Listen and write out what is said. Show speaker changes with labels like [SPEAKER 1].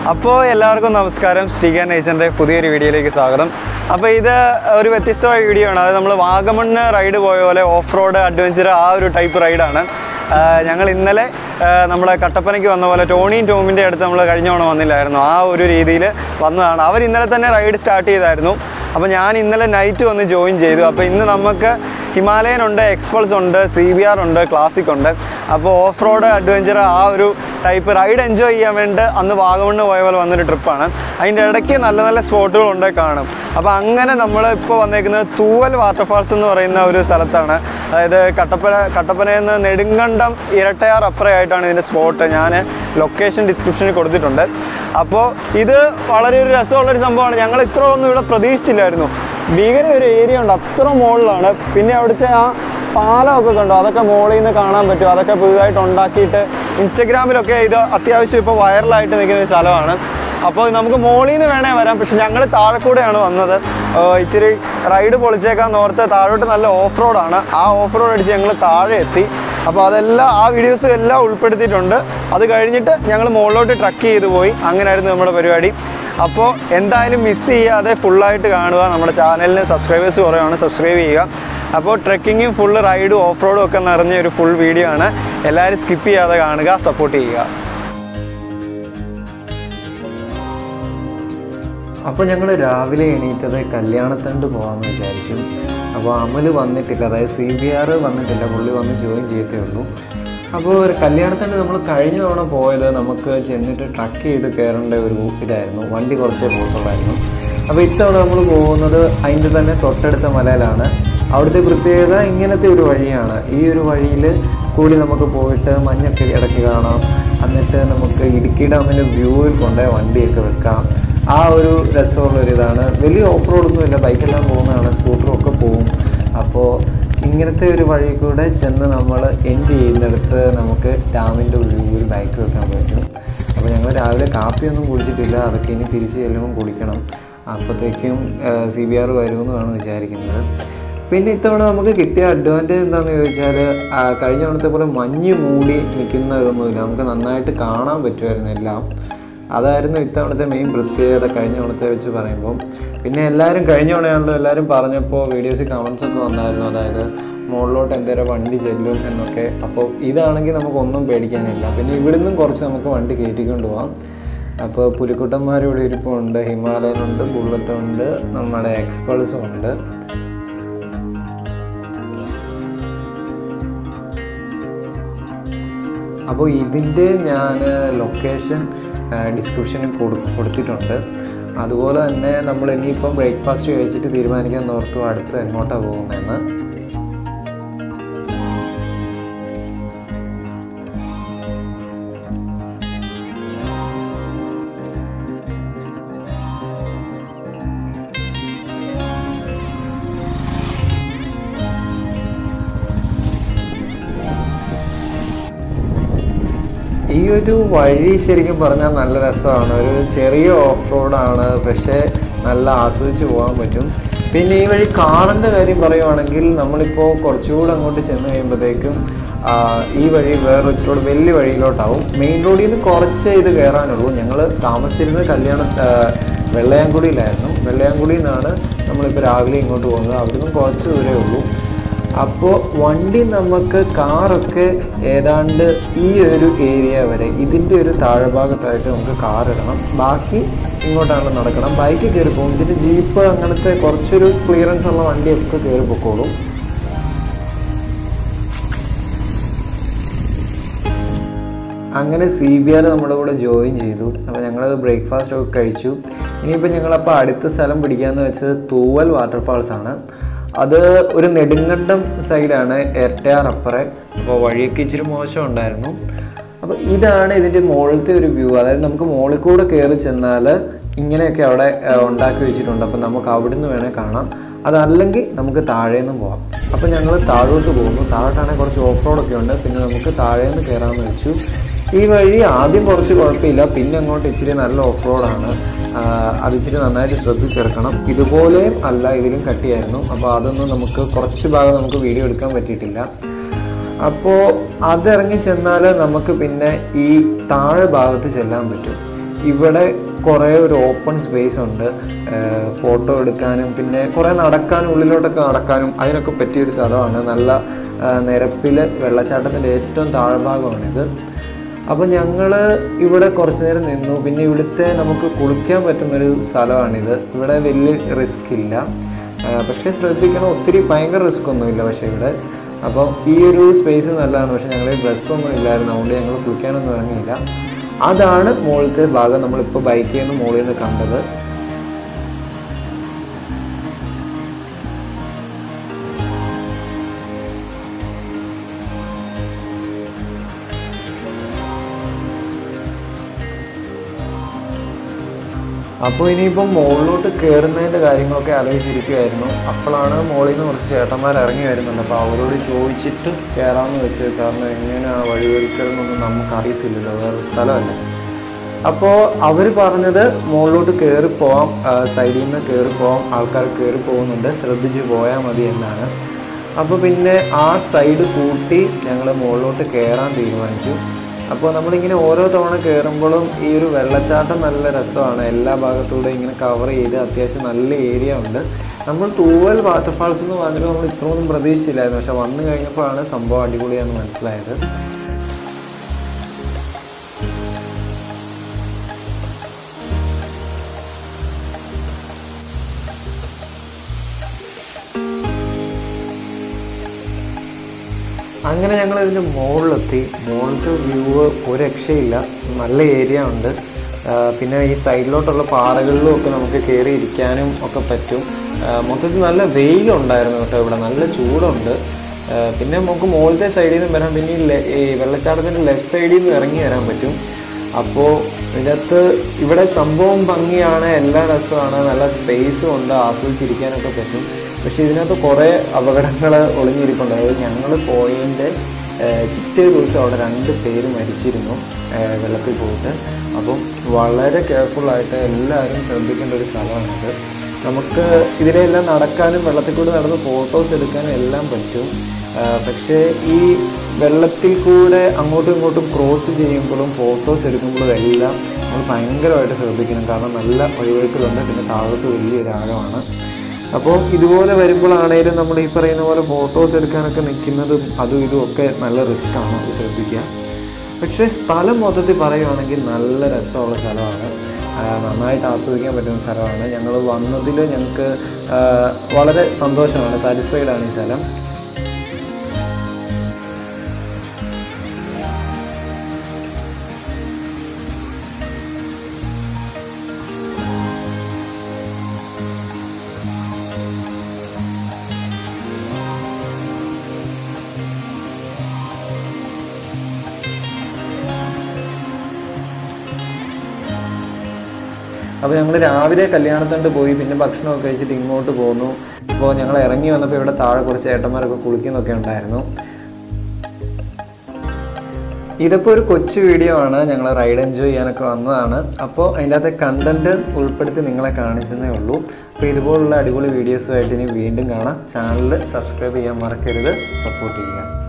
[SPEAKER 1] അപ്പോൾ എല്ലാവർക്കും നമസ്കാരം ശ്രീകാൻ നേച്ചറിൻ്റെ പുതിയൊരു വീഡിയോയിലേക്ക് സ്വാഗതം അപ്പോൾ ഇത് ഒരു വ്യത്യസ്തമായ വീഡിയോ ആണ് അതായത് നമ്മൾ വാഗമണ്ണ് റൈഡ് പോയ പോലെ ഓഫ് റോഡ് അഡ്വഞ്ചർ ആ ഒരു ടൈപ്പ് റൈഡാണ് ഞങ്ങൾ ഇന്നലെ ആ, നമ്മുടെ കട്ടപ്പനയ്ക്ക് വന്ന പോലെ ടോണിയും ടോമിൻ്റെ അടുത്ത് നമ്മൾ കഴിഞ്ഞ തവണ വന്നില്ലായിരുന്നു ആ ഒരു രീതിയിൽ വന്നതാണ് അവർ ഇന്നലെ തന്നെ റൈഡ് സ്റ്റാർട്ട് ചെയ്തായിരുന്നു അപ്പോൾ ഞാൻ ഇന്നലെ നൈറ്റ് വന്ന് ജോയിൻ ചെയ്തു അപ്പോൾ ഇന്ന് നമുക്ക് ഹിമാലയൻ ഉണ്ട് എക്സ്പൾസ് ഉണ്ട് സി ബി ആർ ഉണ്ട് ക്ലാസിക് ഉണ്ട് അപ്പോൾ ഓഫ് റോഡ് അഡ്വഞ്ചർ ആ ഒരു ടൈപ്പ് റൈഡ് എൻജോയ് ചെയ്യാൻ വേണ്ടി അന്ന് വാഗമണ്ണ് പോയ പോലെ വന്നൊരു ട്രിപ്പാണ് അതിൻ്റെ ഇടയ്ക്ക് നല്ല നല്ല സ്പോട്ടുകൾ ഉണ്ട് കാണും അപ്പോൾ അങ്ങനെ നമ്മൾ ഇപ്പോൾ വന്നേക്കുന്നത് തൂവൽ വാട്ടർഫാൾസ് എന്ന് പറയുന്ന ഒരു സ്ഥലത്താണ് അതായത് കട്ടപ്പന കട്ടപ്പനയിൽ നിന്ന് നെടുങ്കണ്ടം ഇരട്ടയാർ അപ്പുറയായിട്ടാണ് ഇതിൻ്റെ സ്പോട്ട് ഞാൻ ലൊക്കേഷൻ ഡിസ്ക്രിപ്ഷനിൽ കൊടുത്തിട്ടുണ്ട് അപ്പോൾ ഇത് വളരെ ഒരു രസമുള്ളൊരു സംഭവമാണ് ഞങ്ങൾ ഇത്ര ഒന്നും ഇവിടെ പ്രതീക്ഷിച്ചില്ലായിരുന്നു ഭീകര ഒരു ഏരിയ ഉണ്ട് അത്ര മുകളിലാണ് പിന്നെ അവിടുത്തെ ആ പാലമൊക്കെ കണ്ടോ അതൊക്കെ മുകളിൽ നിന്ന് കാണാൻ പറ്റും അതൊക്കെ പുതുതായിട്ട് ഉണ്ടാക്കിയിട്ട് ഇൻസ്റ്റഗ്രാമിലൊക്കെ ഇത് അത്യാവശ്യം ഇപ്പോൾ വൈറലായിട്ട് നിൽക്കുന്ന ഒരു സ്ഥലമാണ് അപ്പോൾ നമുക്ക് മുകളിൽ നിന്ന് വേണേ വരാം പക്ഷെ ഞങ്ങൾ താഴെ കൂടെയാണ് വന്നത് ആ, ഇച്ചിരി റൈഡ് പൊളിച്ചേക്കാൻ ഓർത്ത് താഴോട്ട് നല്ല ഓഫ് റോഡാണ് ആ ഓഫ് റോഡ് അടിച്ച് ഞങ്ങൾ താഴെ എത്തി അപ്പോൾ അതെല്ലാം ആ വീഡിയോസും എല്ലാം ഉൾപ്പെടുത്തിയിട്ടുണ്ട് അത് കഴിഞ്ഞിട്ട് ഞങ്ങൾ മുകളിലോട്ട് ട്രക്ക് ചെയ്ത് പോയി അങ്ങനെയായിരുന്നു നമ്മുടെ പരിപാടി അപ്പോൾ എന്തായാലും മിസ് ചെയ്യാതെ ഫുള്ളായിട്ട് കാണുക നമ്മുടെ ചാനലിന് സബ്സ്ക്രൈബേഴ്സ് കുറവാണ് സബ്സ്ക്രൈബ് ചെയ്യുക അപ്പോൾ ട്രെക്കിങ്ങും ഫുള്ള് റൈഡും ഓഫ് റോഡും ഒക്കെ നിറഞ്ഞ ഒരു ഫുൾ വീഡിയോ ആണ് എല്ലാവരും സ്കിപ്പ് ചെയ്യാതെ കാണുക സപ്പോർട്ട് ചെയ്യുക
[SPEAKER 2] അപ്പോൾ ഞങ്ങൾ രാവിലെ എണീറ്റത് കല്യാണത്തണ്ട് പോകാമെന്ന് വിചാരിച്ചു അപ്പോൾ അമൽ വന്നിട്ടില്ല അതായത് സി ബി ആർ വന്നിട്ടില്ല പുള്ളി വന്ന് ജോയിൻ ചെയ്തേ ഉള്ളൂ അപ്പോൾ ഒരു കല്യാണത്തണ്ട് നമ്മൾ കഴിഞ്ഞ തവണ പോയത് നമുക്ക് ചെന്നിട്ട് ട്രക്ക് ചെയ്ത് കയറേണ്ട ഒരു ഇതായിരുന്നു വണ്ടി കുറച്ചേ പോകത്തുള്ളായിരുന്നു അപ്പോൾ ഇത്തവണ നമ്മൾ പോകുന്നത് അതിൻ്റെ തന്നെ തൊട്ടടുത്ത മലയിലാണ് അവിടുത്തെ പ്രത്യേകത ഇങ്ങനത്തെ ഒരു വഴിയാണ് ഈ ഒരു വഴിയിൽ കൂടി നമുക്ക് പോയിട്ട് മഞ്ഞൊക്കെ ഇടയ്ക്ക് കാണാം എന്നിട്ട് നമുക്ക് ഇടുക്കി ഡാമിൻ്റെ വ്യൂവിൽ കൊണ്ടുപോയി വണ്ടിയൊക്കെ വെക്കാം ആ ഒരു രസമുള്ള ഒരു ഇതാണ് വലിയ ഓഫ് റോഡൊന്നും ഇല്ല ബൈക്കെല്ലാം പോകുന്നതാണ് സ്കൂട്ടറും ഒക്കെ പോകും അപ്പോൾ ഇങ്ങനത്തെ ഒരു വഴി കൂടെ ചെന്ന് നമ്മൾ എൻഡ് ചെയ്യുന്നിടത്ത് നമുക്ക് ഡാമിൻ്റെ വ്യൂവിൽ ബൈക്ക് വെക്കാൻ പറ്റും അപ്പോൾ ഞങ്ങൾ രാവിലെ കാപ്പിയൊന്നും കുടിച്ചിട്ടില്ല അതൊക്കെ ഇനി തിരിച്ച് ചെല്ലുമ്പോൾ കുടിക്കണം അപ്പോഴത്തേക്കും സി ബി ആർ വരുമെന്നാണ് വിചാരിക്കുന്നത് പിന്നെ ഇത്തവണ നമുക്ക് കിട്ടിയ അഡ്വാൻറ്റേജ് എന്താണെന്ന് ചോദിച്ചാൽ ആ, കഴിഞ്ഞ തവണത്തെ പോലെ മഞ്ഞ് മൂടി നിൽക്കുന്ന ഇതൊന്നുമില്ല നമുക്ക് നന്നായിട്ട് കാണാൻ പറ്റുമായിരുന്നു എല്ലാം അതായിരുന്നു ഇത്തവണത്തെ മെയിൻ പ്രത്യേകത കഴിഞ്ഞ തവണത്തെ വെച്ച് പറയുമ്പോൾ പിന്നെ എല്ലാവരും കഴിഞ്ഞ തവണയാണല്ലോ എല്ലാവരും പറഞ്ഞപ്പോൾ വീഡിയോസിൽ കമൻസ് ഒക്കെ വന്നായിരുന്നു അതായത് മുകളിലോട്ട് എന്തേരം വണ്ടി ചെല്ലും എന്നൊക്കെ അപ്പോൾ ഇതാണെങ്കിൽ നമുക്കൊന്നും പേടിക്കാനില്ല പിന്നെ ഇവിടുന്നും കുറച്ച് നമുക്ക് വണ്ടി കയറ്റിക്കൊണ്ട് പോകാം അപ്പോൾ പുലിക്കുട്ടന്മാർ ഇവിടെ ഇരിപ്പുണ്ട് ഹിമാലയൻ ഉണ്ട് ബുള്ളറ്റ് ഉണ്ട് നമ്മുടെ എക്സ്പൾസും ഉണ്ട് അപ്പോൾ ഇതിൻ്റെ ഞാൻ ലൊക്കേഷൻ ഡിസ്ക്രിപ്ഷനിൽ കൊടു കൊടുത്തിട്ടുണ്ട് അതുപോലെ തന്നെ നമ്മൾ ഇനിയിപ്പം ബ്രേക്ക്ഫാസ്റ്റ് കഴിച്ചിട്ട് തീരുമാനിക്കാൻ ഓർത്തു അടുത്ത് എങ്ങോട്ടാണ് പോകുന്നതെന്ന് ഈ ഒരു വഴി ശരിക്കും പറഞ്ഞാൽ നല്ല രസമാണ് ഒരു ചെറിയ ഓഫ് റോഡാണ് പക്ഷേ നല്ല ആസ്വദിച്ച് പോകാൻ പറ്റും പിന്നെ ഈ വഴി കാണേണ്ട കാര്യം പറയുവാണെങ്കിൽ നമ്മളിപ്പോൾ കുറച്ചുകൂടെ അങ്ങോട്ട് ചെന്ന് കഴിയുമ്പോഴത്തേക്കും ആ, ഈ വഴി വേറെ ഇച്ചിരൂടെ വലിയ വഴിയിലോട്ടാവും മെയിൻ റോഡിൽ നിന്ന് കുറച്ച് ഇത് കയറാനുള്ളൂ ഞങ്ങൾ താമസിച്ചിരുന്നത് കല്യാണ ആ, വെള്ളയാംകുടിയിലായിരുന്നു വെള്ളയാംകുടിയിൽ നിന്നാണ് നമ്മളിപ്പോൾ രാവിലെ ഇങ്ങോട്ട് പോകുന്നത് അവിടുന്ന് കുറച്ച് ദൂരമേ ഉള്ളൂ അപ്പോൾ വണ്ടി നമുക്ക് കാറൊക്കെ ഏതാണ്ട് ഈ ഒരു ഏരിയ വരെ ഇതിൻ്റെ ഒരു താഴ്ഭാഗത്തായിട്ട് നമുക്ക് കാർ ഇടണം ബാക്കി ഇങ്ങോട്ടാണ് നടക്കണം ബൈക്ക് കയറി പോകും ഇതിന് ജീപ്പ് അങ്ങനത്തെ കുറച്ചൊരു ക്ലിയറൻസ് ഉള്ള വണ്ടിയൊക്കെ കയറി പൊക്കോളും അങ്ങനെ സി ബി ആർ നമ്മുടെ കൂടെ ജോയിൻ ചെയ്തു അപ്പോൾ ഞങ്ങൾ ബ്രേക്ക്ഫാസ്റ്റ് ഒക്കെ കഴിച്ചു ഇനിയിപ്പോൾ ഞങ്ങളപ്പോൾ അടുത്ത സ്ഥലം പിടിക്കാമെന്ന് വെച്ചത് തൂവൽ വാട്ടർഫാൾസ് ആണ് അത് ഒരു നെടുങ്കണ്ടം സൈഡാണ് എരട്ടയാർ അപ്പറെ അപ്പോൾ വഴിയൊക്കെ ഇച്ചിരി മോശം ഉണ്ടായിരുന്നു അപ്പോൾ ഇതാണ് ഇതിൻ്റെ മുകളിലത്തെ ഒരു വ്യൂ അതായത് നമുക്ക് മുകളിൽ കൂടെ കയറി ചെന്നാൽ ഇങ്ങനെയൊക്കെ അവിടെ ആ, ഉണ്ടാക്കി വെച്ചിട്ടുണ്ട് അപ്പോൾ നമുക്ക് അവിടുന്ന് വേണേൽ കാണാം അതല്ലെങ്കിൽ നമുക്ക് താഴേന്നും പോവാം അപ്പോൾ ഞങ്ങൾ താഴോട്ട് പോകുന്നു താഴോട്ടാണെങ്കിൽ കുറച്ച് ഓഫ് റോഡൊക്കെ ഉണ്ട് പിന്നെ നമുക്ക് താഴേന്ന് കയറാമെന്ന് വെച്ചു ഈ വഴി ആദ്യം കുറച്ച് കുഴപ്പമില്ല പിന്നെ അങ്ങോട്ട് ഇച്ചിരി നല്ല ഓഫ് റോഡാണ് അത് ഇച്ചിരി നന്നായിട്ട് ശ്രദ്ധിച്ചെടുക്കണം ഇതുപോലെയും അല്ല ഇതിലും കട്ടിയായിരുന്നു അപ്പോൾ അതൊന്നും നമുക്ക് കുറച്ച് ഭാഗം നമുക്ക് വീഡിയോ എടുക്കാൻ പറ്റിയിട്ടില്ല അപ്പോൾ അതിറങ്ങി ചെന്നാൽ നമുക്ക് പിന്നെ ഈ താഴെ ഭാഗത്ത് ചെല്ലാൻ പറ്റും ഇവിടെ കുറേ ഒരു ഓപ്പൺ സ്പേസ് ഉണ്ട് ഫോട്ടോ എടുക്കാനും പിന്നെ കുറേ നടക്കാനും ഉള്ളിലോട്ടൊക്കെ നടക്കാനും അതിനൊക്കെ പറ്റിയൊരു സ്ഥലമാണ് നല്ല നിരപ്പിൽ വെള്ളച്ചാട്ടത്തിൻ്റെ ഏറ്റവും താഴ്ഭാഗമാണിത് അപ്പോൾ ഞങ്ങൾ ഇവിടെ കുറച്ച് നേരം നിന്നു പിന്നെ ഇവിടുത്തെ നമുക്ക് കുളിക്കാൻ പറ്റുന്നൊരു സ്ഥലമാണിത് ഇവിടെ വലിയ റിസ്ക് ഇല്ല ആ, പക്ഷേ ശ്രദ്ധിക്കണം ഒത്തിരി ഭയങ്കര റിസ്ക് ഒന്നുമില്ല പക്ഷേ ഇവിടെ അപ്പം ഈ ഒരു സ്പേസ് നല്ലതാണ് പക്ഷേ ഞങ്ങൾ ഡ്രസ്സൊന്നും ഇല്ലായിരുന്നു അതുകൊണ്ട് ഞങ്ങൾ കുളിക്കാനൊന്നും ഇറങ്ങിയില്ല അതാണ് മുകളിലത്തെ ഭാഗം നമ്മളിപ്പോൾ ബൈക്കിൽ നിന്ന് മുകളിൽ നിന്ന് കണ്ടത് അപ്പോൾ ഇനിയിപ്പം മുകളിലോട്ട് കയറുന്നതിൻ്റെ കാര്യങ്ങളൊക്കെ ആലോചിച്ചിരിക്കുമായിരുന്നു അപ്പോഴാണ് മുകളിൽ നിന്ന് കുറച്ച് ചേട്ടന്മാർ ഇറങ്ങി വരുന്നുണ്ട് അപ്പോൾ അവരോട് ചോദിച്ചിട്ട് കയറാമെന്ന് വെച്ചത് കാരണം എങ്ങനെയാണ് വഴിവെൽക്കലെന്നൊന്നും നമുക്ക് അറിയത്തില്ലല്ലോ വേറൊരു സ്ഥലമല്ലേ അപ്പോൾ അവർ പറഞ്ഞത് മുകളിലോട്ട് കയറി പോവാം സൈഡിൽ നിന്ന് കയറി പോവാം ആൾക്കാർ കയറി പോകുന്നുണ്ട് ശ്രദ്ധിച്ച് പോയാൽ മതി എന്നാണ് അപ്പോൾ പിന്നെ ആ സൈഡ് കൂട്ടി ഞങ്ങൾ മുകളിലോട്ട് കയറാൻ തീരുമാനിച്ചു അപ്പോൾ നമ്മളിങ്ങനെ ഓരോ തവണ കയറുമ്പോഴും ഈ ഒരു വെള്ളച്ചാട്ടം നല്ല രസമാണ് എല്ലാ ഭാഗത്തൂടെ ഇങ്ങനെ കവർ ചെയ്ത് അത്യാവശ്യം നല്ല ഏരിയ ഉണ്ട് നമ്മൾ തൂവൽ വാട്ടർഫാൾസ് എന്ന് പറഞ്ഞിട്ട് നമ്മൾ ഇത്രയൊന്നും പ്രതീക്ഷിച്ചില്ലായിരുന്നു പക്ഷെ വന്നു കഴിഞ്ഞപ്പോഴാണ് സംഭവം അടിപൊളിയാണെന്ന് മനസ്സിലായത് അങ്ങനെ ഞങ്ങൾ ഇതിൻ്റെ മുകളിലെത്തി മുകളിലത്തെ വ്യൂ ഒരു രക്ഷയില്ല നല്ല ഏരിയ ഉണ്ട് ആ, പിന്നെ ഈ സൈഡിലോട്ടുള്ള പാറകളിലും ഒക്കെ നമുക്ക് കയറി ഇരിക്കാനും ഒക്കെ പറ്റും ആ, മൊത്തത്തിൽ നല്ല വെയിലുണ്ടായിരുന്നു കേട്ടോ ഇവിടെ നല്ല ചൂടുണ്ട് ആ, പിന്നെ നമുക്ക് മുകളിലത്തെ സൈഡിൽ നിന്ന് വരാം പിന്നെ ഈ ലെ- ഈ വെള്ളച്ചാട്ടത്തിൻ്റെ ലെഫ്റ്റ് സൈഡിൽ നിന്ന് ഇറങ്ങി വരാൻ പറ്റും അപ്പോൾ ഇതിനകത്ത് ഇവിടെ സംഭവം ഭംഗിയാണ് എല്ലാ രസമാണ് നല്ല സ്പേസും ഉണ്ട് ആസ്വദിച്ചിരിക്കാനൊക്കെ പറ്റും പക്ഷേ ഇതിനകത്ത് കുറേ അപകടങ്ങൾ ഒളിഞ്ഞിരിപ്പുണ്ട് അതായത് ഞങ്ങൾ പോയതിൻ്റെ പിറ്റേ ദിവസം അവിടെ രണ്ട് പേര് മരിച്ചിരുന്നു ഏഹ് വെള്ളത്തിൽ പോയിട്ട് അപ്പം വളരെ കെയർഫുള്ളായിട്ട് എല്ലാവരും ശ്രദ്ധിക്കേണ്ട ഒരു സ്ഥലമാണിത് നമുക്ക് ഇതിലെല്ലാം നടക്കാനും വെള്ളത്തിൽ കൂടെ നടന്ന് ഫോട്ടോസ് എടുക്കാനും എല്ലാം പറ്റും ആ, പക്ഷേ ഈ വെള്ളത്തിൽ കൂടെ അങ്ങോട്ടും ഇങ്ങോട്ടും ക്രോസ് ചെയ്യുമ്പോഴും ഫോട്ടോസ് എടുക്കുമ്പോഴും എല്ലാം നമ്മൾ ഭയങ്കരമായിട്ട് ശ്രദ്ധിക്കണം കാരണം നല്ല വഴിവഴുക്കലുണ്ട് പിന്നെ താഴത്ത് വലിയൊരു ആഴമാണ് അപ്പോൾ ഇതുപോലെ വരുമ്പോഴാണേലും നമ്മൾ ഈ പറയുന്ന പോലെ ഫോട്ടോസ് എടുക്കാനൊക്കെ നിൽക്കുന്നതും അതും ഇതും ഒക്കെ നല്ല റിസ്ക്കാണ് അത് ശ്രദ്ധിക്കുക പക്ഷേ സ്ഥലം മൊത്തത്തിൽ പറയുവാണെങ്കിൽ നല്ല രസമുള്ള സ്ഥലമാണ് ആ, നന്നായിട്ട് ആസ്വദിക്കാൻ പറ്റുന്ന സ്ഥലമാണ് ഞങ്ങൾ വന്നതിൽ ഞങ്ങൾക്ക് ആ, വളരെ സന്തോഷമാണ് സാറ്റിസ്ഫൈഡ് ആണ് ഈ സ്ഥലം അപ്പോൾ ഞങ്ങൾ രാവിലെ കല്യാണത്തണ്ട് പോയി പിന്നെ ഭക്ഷണമൊക്കെ കഴിച്ചിട്ട് ഇങ്ങോട്ട് പോന്നു ഇപ്പോൾ ഞങ്ങൾ ഇറങ്ങി വന്നപ്പോൾ ഇവിടെ താഴെ കുറച്ച് ഏട്ടന്മാരൊക്കെ കുളിക്കുന്നൊക്കെ ഉണ്ടായിരുന്നു ഇതിപ്പോൾ ഒരു കൊച്ചു വീഡിയോ ആണ് ഞങ്ങൾ റൈഡ് എൻജോയ് ചെയ്യാനൊക്കെ വന്നതാണ് അപ്പോൾ അതിൻ്റെ അകത്തെ കണ്ടന്റ് ഉൾപ്പെടുത്തി നിങ്ങളെ കാണിച്ചതേ ഉള്ളൂ അപ്പോൾ ഇതുപോലുള്ള അടിപൊളി വീഡിയോസുമായിട്ട് ഇനി വീണ്ടും കാണാം ചാനൽ സബ്സ്ക്രൈബ് ചെയ്യാൻ മറക്കരുത് സപ്പോർട്ട് ചെയ്യുക